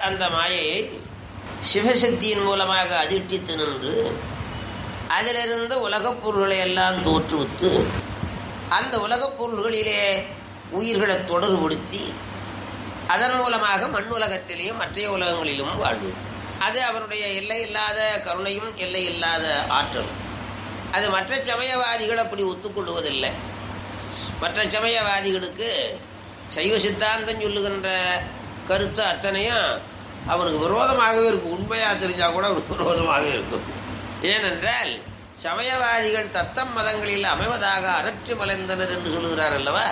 அந்த மாயையை சிவசக்தியின் மூலமாக அதிர்ஷ்டித்து நின்று அதிலிருந்து உலகப் பொருள்களை எல்லாம் தோற்றுவித்து அந்த உலகப் பொருள்களிலே உயிர்களை தொடர்புபடுத்தி அதன் மூலமாக மண்ணுலகத்திலேயும் மற்ற உலகங்களிலும் வாழ்வு அது அவருடைய எல்லை இல்லாத கருணையும் எல்லை இல்லாத ஆற்றலும் அது மற்ற சமயவாதிகள் அப்படி ஒத்துக்கொள்வதில்லை மற்ற சமயவாதிகளுக்கு சைவ சித்தாந்தம் சொல்லுகின்ற கருத்து அத்தனையும் அவனுக்கு விரோதமாகவே இருக்கும் உண்மையா தெரிஞ்சா கூட அவனுக்கு விரோதமாகவே இருக்கும் ஏனென்றால் சமயவாதிகள் தத்தம் மதங்களில் அமைவதாக அரற்றி மலைந்தனர் என்று சொல்லுகிறார் அல்லவா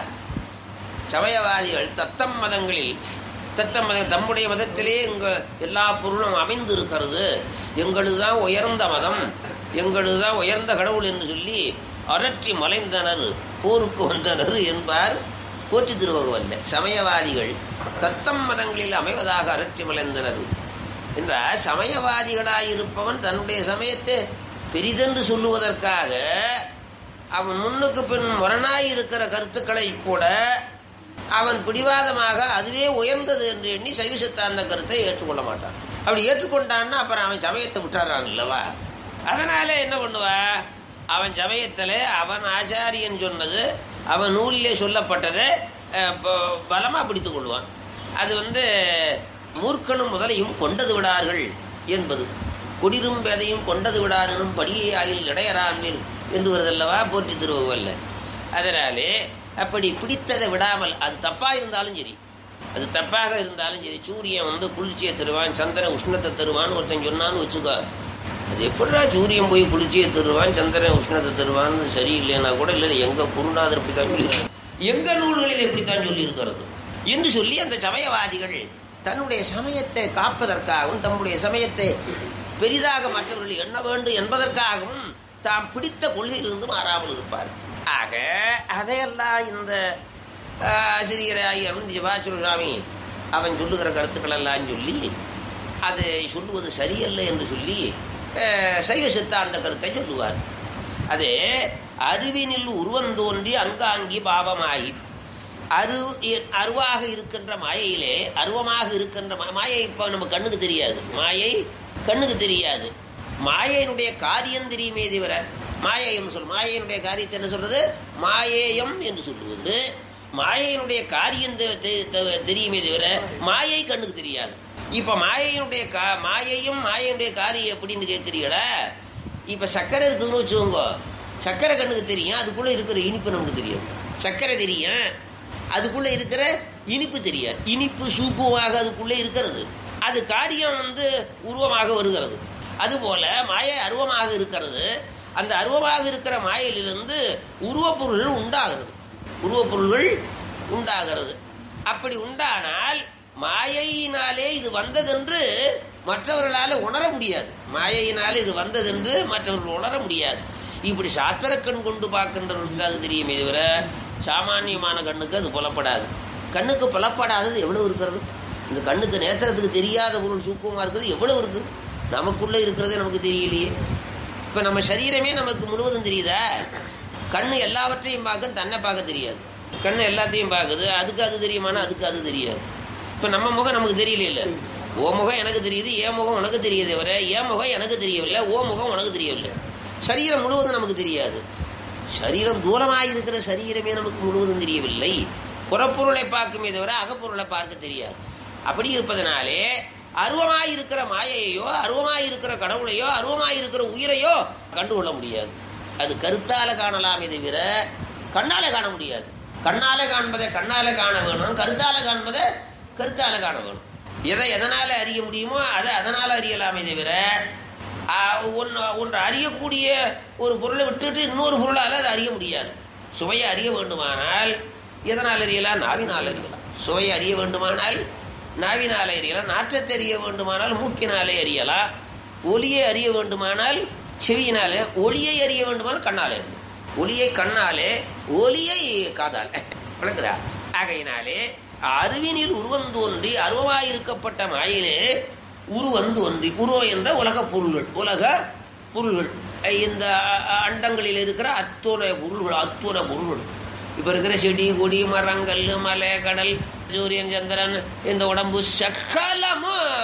சமயவாதிகள் தத்தம் மதங்களில் தத்தம் மதம் தம்முடைய மதத்திலே எங்க எல்லா பொருளும் அமைந்து இருக்கிறது எங்களுது தான் உயர்ந்த மதம் எங்களுது தான் உயர்ந்த கடவுள் என்று சொல்லி அரற்றி மலைந்தனர் போருக்கு வந்தனர் என்பார் போற்றி திருவகவல்ல சமயவாதிகள் தத்தம் மதங்களில் அமைவதாக அரற்றி மலைந்தனர் என்றால் சமயவாதிகளாயிருப்பவன் தன்னுடைய சமயத்தை பெரிதென்று சொல்லுவதற்காக அவன் முன்னுக்கு பின் முரணாய் இருக்கிற கருத்துக்களை கூட அவன் பிடிவாதமாக அதுவே உயர்ந்தது என்று எண்ணி சைவ சித்தாந்த கருத்தை ஏற்றுக்கொள்ள மாட்டான் அப்படி ஏற்றுக்கொண்டான்னா அப்புறம் அவன் சமயத்தை விட்டுறான் இல்லவா அதனால என்ன பண்ணுவா அவன் சமயத்தில் அவன் ஆச்சாரியன் சொன்னது அவன் நூலிலே சொல்லப்பட்டதை அஹ், ப- பலமா பிடித்துக் கொள்வான் அது வந்து மூர்க்கனும் முதலையும் கொண்டது விடார்கள் என்பது கொடிரும் பேதையும் கொண்டது விடாதனும் படியை ஆகில் இடையறான்மீர் என்று வருதல்லவா போற்றி திருவகவல்ல அதனாலே அப்படி பிடித்ததை விடாமல் அது தப்பா இருந்தாலும் சரி அது தப்பாக இருந்தாலும் சரி சூரியன் வந்து குளிர்ச்சியை தருவான் சந்திரன் உஷ்ணத்தை தருவான்னு ஒருத்தன் சொன்னான்னு வச்சுக்கோ அது எப்படிடா சூரியன் போய் குளிர்ச்சியை தருவான் சந்திரன் உஷ்ணத்தை தருவான்னு சரியில்லைன்னா கூட இல்லை எங்க குருநாதர் இப்படித்தான் சொல்லி எங்க நூல்களில் எப்படித்தான் சொல்லி இருக்கிறது என்று சொல்லி அந்த சமயவாதிகள் தன்னுடைய சமயத்தை காப்பதற்காகவும் தம்முடைய சமயத்தை பெரிதாக மற்றவர்கள் எண்ண வேண்டும் என்பதற்காகவும் தாம் பிடித்த கொள்கையிலிருந்து மாறாமல் இருப்பார் ஆக அதையெல்லாம் இந்த ஆஹ், ஆசிரியராகிய அருண் சிவாச்சுரசாமி அவன் சொல்லுகிற கருத்துக்கள் எல்லாம் சொல்லி அது சொல்லுவது சரியல்ல என்று சொல்லி ஆஹ், சைவ சித்தாந்த கருத்தை சொல்லுவார் அது அறிவினில் உருவந்தோன்றி அங்காங்கி பாவமாகி அரு அருவாக இருக்கின்ற மாயையிலே அருவமாக இருக்கின்ற மா- மாயை இப்போ நம்ம கண்ணுக்கு தெரியாது மாயை கண்ணுக்கு தெரியாது மாயையினுடைய காரியம் தெரியுமே தவிர மாயையம் சொல் மாயையினுடைய காரியத்தை என்ன சொல்றது மாயேயம் என்று சொல்லுவது மாயையினுடைய காரியம் தெ- தெ- தெ- தெரியுமே தவிர மாயை கண்ணுக்கு தெரியாது இப்ப மாயையினுடைய கா மாயையும் மாயையினுடைய காரியம் எப்படின்னு கேட்கிறீங்களா இப்ப சர்க்கரை இருக்குதுன்னு வச்சுக்கோங்க சர்க்கரை கண்ணுக்கு தெரியும் அதுக்குள்ள இருக்கிற இனிப்பு நமக்கு தெரியும் சர்க்கரை தெரியும் அதுக்குள்ள இருக்கிற இனிப்பு தெரியாது இனிப்பு சூக்குமாக அதுக்குள்ளே இருக்கிறது அது காரியம் வந்து உருவமாக வருகிறது அதுபோல மாயை அருவமாக இருக்கிறது அந்த அருவமாக இருக்கிற மாயையிலிருந்து உருவப்பொருள்கள் உண்டாகிறது உருவப்பொருள்கள் உண்டாகிறது அப்படி உண்டானால் மாயையினாலே இது வந்ததென்று மற்றவர்களால உணர முடியாது மாயையினாலே இது வந்ததென்று மற்றவர்கள் உணர முடியாது இப்படி சாத்திரக்கண் கொண்டு பார்க்கின்றவர்களுக்கு அது தெரியுமே தவிர சாமானியமான கண்ணுக்கு அது புலப்படாது கண்ணுக்கு புலப்படாதது எவ்வளவு இருக்கிறது இந்த கண்ணுக்கு நேத்திரத்துக்கு தெரியாத பொருள் சூக்கமா இருக்குது எவ்வளவு இருக்கு நமக்குள்ள இருக்கிறதே நமக்கு தெரியலையே இப்ப நம்ம சரீரமே நமக்கு முழுவதும் தெரியுதா கண்ணு எல்லாவற்றையும் பார்க்க தன்னை பார்க்க தெரியாது கண்ணு எல்லாத்தையும் பார்க்குது அதுக்கு அது தெரியுமானா அதுக்கு அது தெரியாது இப்ப நம்ம முகம் நமக்கு தெரியல ஓ முகம் எனக்கு தெரியுது என் முகம் உனக்கு தெரியுது தவிர என் முகம் எனக்கு தெரியவில்லை ஓ முகம் உனக்கு தெரியவில்லை சரீரம் முழுவதும் நமக்கு தெரியாது சரீரம் தூரமாக இருக்கிற சரீரமே நமக்கு முழுவதும் தெரியவில்லை புறப்பொருளை பார்க்குமே தவிர அகப்பொருளை பார்க்க தெரியாது அப்படி இருப்பதனாலே அருவமாய் இருக்கிற மாயையோ அருவமாய் இருக்கிற கடவுளையோ அருவமாய் இருக்கிற உயிரையோ கண்டுகொள்ள முடியாது அது கருத்தால காணலாமே தவிர கண்ணால காண முடியாது கண்ணால காண்பதை கண்ணால காண வேணும் கருத்தால காண்பதை கருத்தால காண வேணும் எதை எதனால அறிய முடியுமோ அதை அதனால அறியலாமே தவிர ஆ, ஒன்று ஒன்று அறியக்கூடிய ஒரு பொருளை விட்டுட்டு இன்னொரு பொருளால் அதை அறிய முடியாது சுவையை அறிய வேண்டுமானால் எதனால் அறியலாம் நாவினால் அறியலாம் சுவையை அறிய வேண்டுமானால் நாவினால் அறியலாம் நாற்றத்தை அறிய வேண்டுமானால் மூக்கினாலே அறியலாம் ஒலியை அறிய வேண்டுமானால் செவியினாலே ஒளியை அறிய வேண்டுமானால் கண்ணாலே அறியலாம் ஒளியை கண்ணாலே ஒலியை காதால் விளக்குதா ஆகையினாலே அறிவினில் உருவந்தோன்றி அருவமாயிருக்கப்பட்ட மாயிலே உருவந்தோன்றி உருவம் என்ற உலக பொருள்கள் உலக பொருள்கள் இந்த அ- அண்டங்களில் இருக்கிற அத்துணை பொருள்கள் அத்துணை பொருள்கள் இப்ப இருக்கிற செடி கொடி மரங்கல் மலை கடல் சூரியன் சந்திரன் இந்த உடம்பு சகலமும்